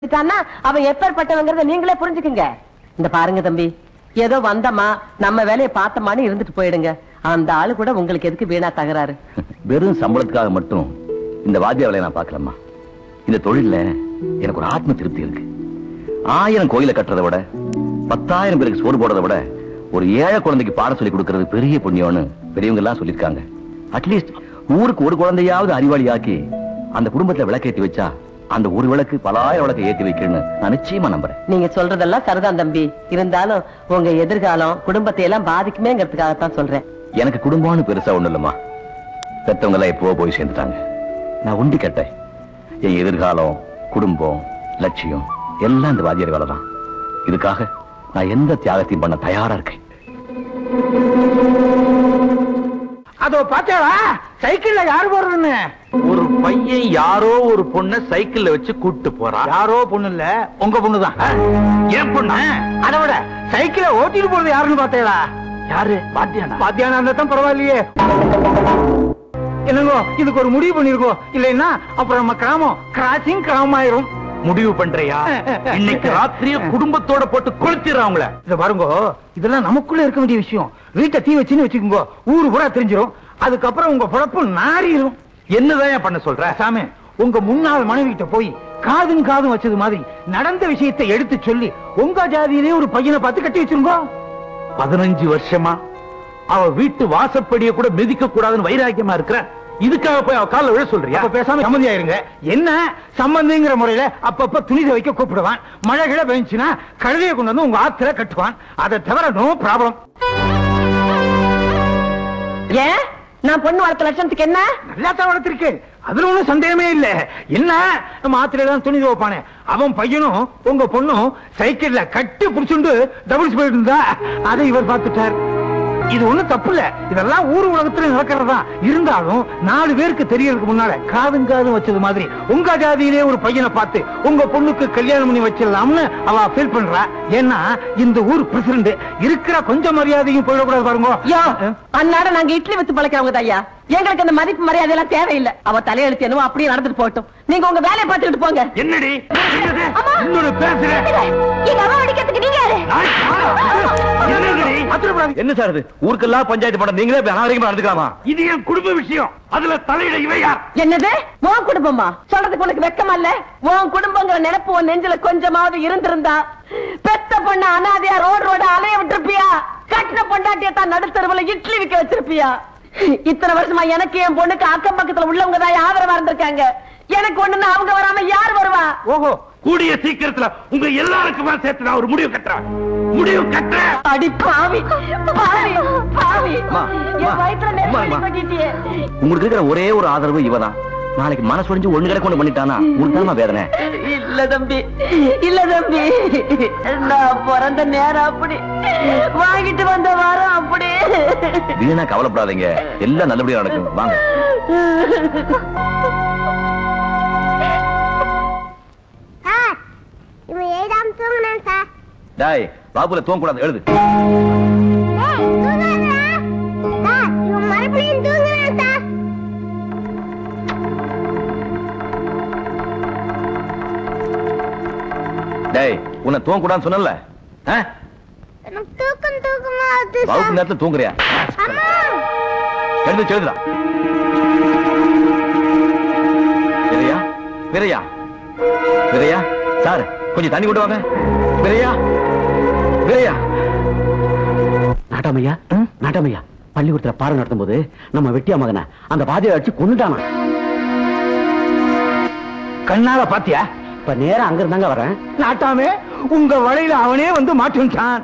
இருக்கான்னா அவன் எப்பேற்பட்டவங்கிறத நீங்களே புரிஞ்சுக்குங்க இந்த பாருங்க தம்பி ஏதோ வந்தமா நம்ம வேலையை பார்த்தமான்னு இருந்துட்டு போயிடுங்க அந்த ஆளு கூட உங்களுக்கு எதுக்கு வீணா தகராறு வெறும் சம்பளத்துக்காக மட்டும் இந்த வாத்திய வேலையை நான் பார்க்கலாமா இந்த தொழில்ல எனக்கு ஒரு ஆத்ம திருப்தி இருக்கு ஆயிரம் கோயிலை கட்டுறதை விட பத்தாயிரம் பேருக்கு சோறு போடுறதை விட ஒரு ஏழை குழந்தைக்கு பாடம் சொல்லி கொடுக்கறது பெரிய புண்ணியம்னு பெரியவங்க எல்லாம் சொல்லியிருக்காங்க அட்லீஸ்ட் ஊருக்கு ஒரு குழந்தையாவது அறிவாளி ஆக்கி அந்த குடும்பத்துல விளக்கேத்தி வச்சா அந்த ஒரு விளக்கு பலாயிரம் விளக்கு ஏத்தி வைக்கணும்னு நான் நிச்சயமா நம்புறேன் நீங்க சொல்றதெல்லாம் சரிதான் தம்பி இருந்தாலும் உங்க எதிர்காலம் குடும்பத்தை எல்லாம் பாதிக்குமேங்கிறதுக்காகத்தான் சொல்றேன் எனக்கு குடும்பம்னு பெருசா ஒண்ணு இல்லம்மா பெத்தவங்க எல்லாம் எப்போ போய் சேர்ந்துட்டாங்க நான் உண்டி கேட்டேன் என் எதிர்காலம் குடும்பம் லட்சியம் எல்லாம் இந்த வாத்தியார் வேலை தான் இதுக்காக நான் எந்த தியாகத்தையும் பண்ண தயாரா இருக்கேன் அதோ பாத்தியாவா சைக்கிள்ல யாரு போறதுன்னு ஒரு பையன் யாரோ ஒரு பொண்ண சைக்கிள்ல வச்சு கூட்டு போறான் யாரோ பொண்ணு இல்ல உங்க பொண்ணுதான் ஏன் பொண்ணா அதை விட சைக்கிள ஓட்டிட்டு போறது யாருன்னு பாத்தீங்களா யாரு பாத்தியானா பாத்தியானா இருந்தா தான் பரவாயில்லையே என்னங்கோ இதுக்கு ஒரு முடிவு பண்ணிருக்கோம் இல்லைன்னா அப்புறம் நம்ம கிராமம் கிராசிங் கிராமம் ஆயிரும் முடிவு பண்றியா இன்னைக்கு ராத்திரிய குடும்பத்தோட போட்டு கொளுத்திடுறான் அவங்கள இத பாருங்க இதெல்லாம் நமக்குள்ள இருக்க வேண்டிய விஷயம் வீட்டை தீ வச்சுன்னு வச்சுக்கோங்க ஊரு பூரா தெரிஞ்சிரும் அதுக்கப்புறம் உங்க பொழப்பு நாரிரும் என்னதான் பண்ண சொல்ற சாமி உங்க முன்னாள் மனைவி கிட்ட போய் காதும் காதும் வச்சது மாதிரி நடந்த விஷயத்தை எடுத்து சொல்லி உங்க ஜாதியிலே ஒரு பையனை பார்த்து கட்டி வச்சிருங்க பதினஞ்சு வருஷமா அவ வீட்டு வாசப்படிய கூட மிதிக்க கூடாதுன்னு வைராக்கியமா இருக்கிற இதுக்காக போய் அவ கால்ல விழ சொல்றியா அப்ப பேசாம சம்மதியாயிருங்க என்ன சம்பந்திங்கிற முறையில அப்பப்ப துணி துவைக்க கூப்பிடுவான் மழை கிழ பெஞ்சுன்னா கழுதையை கொண்டு வந்து உங்க ஆத்துல கட்டுவான் அதை தவிர நோ ப்ராப்ளம் ஏன் நான் பொண்ணு வளர்த்த லட்சணத்துக்கு என்ன நல்லா தான் வளர்த்திருக்கு அதுல ஒண்ணும் சந்தேகமே இல்ல என்ன நம்ம ஆத்துல தான் துணி துவைப்பானே அவன் பையனும் உங்க பொண்ணும் சைக்கிள்ல கட்டி புடிச்சுண்டு டபுள்ஸ் போயிட்டு இருந்தா அதை இவர் பார்த்துட்டார் இது ஒண்ணும் தப்பு இல்ல இதெல்லாம் ஊர் உலகத்துல நடக்கிறதா இருந்தாலும் நாலு பேருக்கு தெரியறதுக்கு முன்னால காதும் காதும் வச்சது மாதிரி உங்க ஜாதியிலே ஒரு பையனை பார்த்து உங்க பொண்ணுக்கு கல்யாணம் பண்ணி வச்சிடலாம்னு அவ ஃபீல் பண்றா ஏன்னா இந்த ஊர் பிரசிடண்ட் இருக்கிற கொஞ்சம் மரியாதையும் போயிடக்கூடாது பாருங்க யோ அன்னாட நாங்க இட்லி வித்து பழைக்கிறவங்க ஐயா எங்களுக்கு அந்த மதிப்பு மரியாதை எல்லாம் தேவையில்லை அவ தலையெழுத்து என்னவோ அப்படியே நடந்துட்டு போகட்டும் நீங்க உங்க வேலையை பார்த்துட்டு போங்க என்னடி என்னது? அம்மா. இன்னொன்னு பேசுற எங்க அம்மா அடிக்கிறதுக்கு நீங்க யாரு என்னங்கடி? என்ன சார் இது ஊருக்கெல்லாம் பஞ்சாயத்து பண்ண நீங்களே இப்படி அநாகரிகமா நடந்துக்கலாமா இது என் குடும்ப விஷயம் அதுல தலையிட இவ யார் என்னது உன் குடும்பமா சொல்றதுக்கு உனக்கு வெக்கமா இல்ல உன் குடும்பங்கிற நினைப்பு உன் நெஞ்சில கொஞ்சமாவது இருந்திருந்தா பெத்த பொண்ண அனாதையா ரோடு ரோட அலைய விட்டுருப்பியா கட்டின பொண்டாட்டிய தான் நடுத்தருவுல இட்லி விக்க வச்சிருப்பியா இத்தனை வருஷமா எனக்கு என் பொண்ணுக்கு அக்கம் பக்கத்துல உள்ளவங்க தான் ஆதரவா இருந்திருக்காங்க எனக்கு ஒண்ணுன்னா அவங்க வராம யார் வருவா ஓஹோ கூடிய சீக்கிரத்துல உங்க எல்லாருக்குமா சேர்த்து நான் ஒரு முடிவு கட்டுறேன் முடிவு கட்டுறேன் அடி பாவி பாவி பாவி அம்மா, என் வயித்துல அம்மா, நெருப்பு அம்மா. கொட்டிட்டியே உங்களுக்கு இருக்கிற ஒரே ஒரு ஆதரவு இவதான் நாளைக்கு மனசு ஒடிஞ்சு ஒண்ணு கிடக்க கொண்டு பண்ணிட்டானா உங்களுக்கு தானே வேதனை இல்ல தம்பி இல்ல தம்பி நான் பிறந்த நேரம் அப்படி வாங்கிட்டு வந்த வாரம் அப்படி வீணா கவலைப்படாதீங்க எல்லாம் நல்லபடியா நடக்கும் வாங்க சார் இவன் எழுதாம தூங்கினான் சார் டாய் பாபுல தூங்க கூடாது எழுது டேய், தூங்காதடா. சார் இவன் மறுபடியும் தூங்குறான் சார் டேய் உன்னை தூங்க கூடாதுன்னு சொன்னல எனக்கு தூக்கம் தூக்கமா வருது வகுப்பு சார் நேரத்துல தூங்குறியா அம்மா எழுந்து எழுதுடா விரையா விரையா விரையா சார் கொஞ்சம் தண்ணி கொண்டு வாங்க விரையா விரையா நாட்டாமையா நாட்டாமையா பள்ளிக்கூடத்துல பாடம் நடத்தும் போது நம்ம வெட்டியா மகனை அந்த பாதியை அடிச்சு கொண்டுட்டானா கண்ணால பாத்தியா இப்ப நேரா அங்க இருந்தாங்க வரேன் நாட்டாமே உங்க வலையில அவனே வந்து மாட்டுட்டான்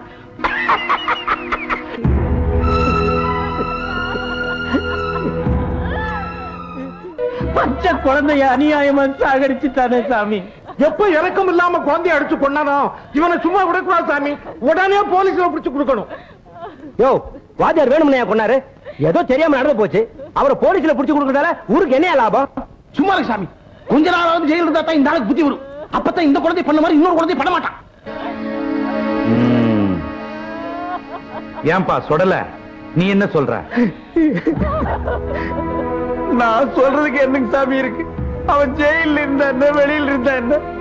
பச்சை குழந்தைய அநியாயமா சாகடிச்சுட்டானே சாமி எப்ப இறக்கம் இல்லாம குழந்தைய அடிச்சு கொண்டானோ இவனை சும்மா விடக்கூடாது சாமி உடனே போலீஸ்ல பிடிச்சு கொடுக்கணும் யோ வாத்தியார் வேணும்னையா கொண்டாரு ஏதோ தெரியாம நடந்து போச்சு அவரை போலீஸ்ல புடிச்சு கொடுக்கறதால ஊருக்கு என்ன லாபம் சும்மா இரு சாமி கொஞ்ச நாளாவது ஜெயில இருந்தா தான் இந்த ஆளுக்கு புத்தி வரும் அப்பதான் இந்த குழந்தை பண்ண மாதிரி இன்னொரு குழந்தை பண்ண மாட்டான் ம். ஏன்பா சொடல நீ என்ன சொல்ற நான் சொல்றதுக்கு என்னங்க சாமி இருக்கு அவன் ஜெயில இருந்தா என்ன வெளியில இருந்தா என்ன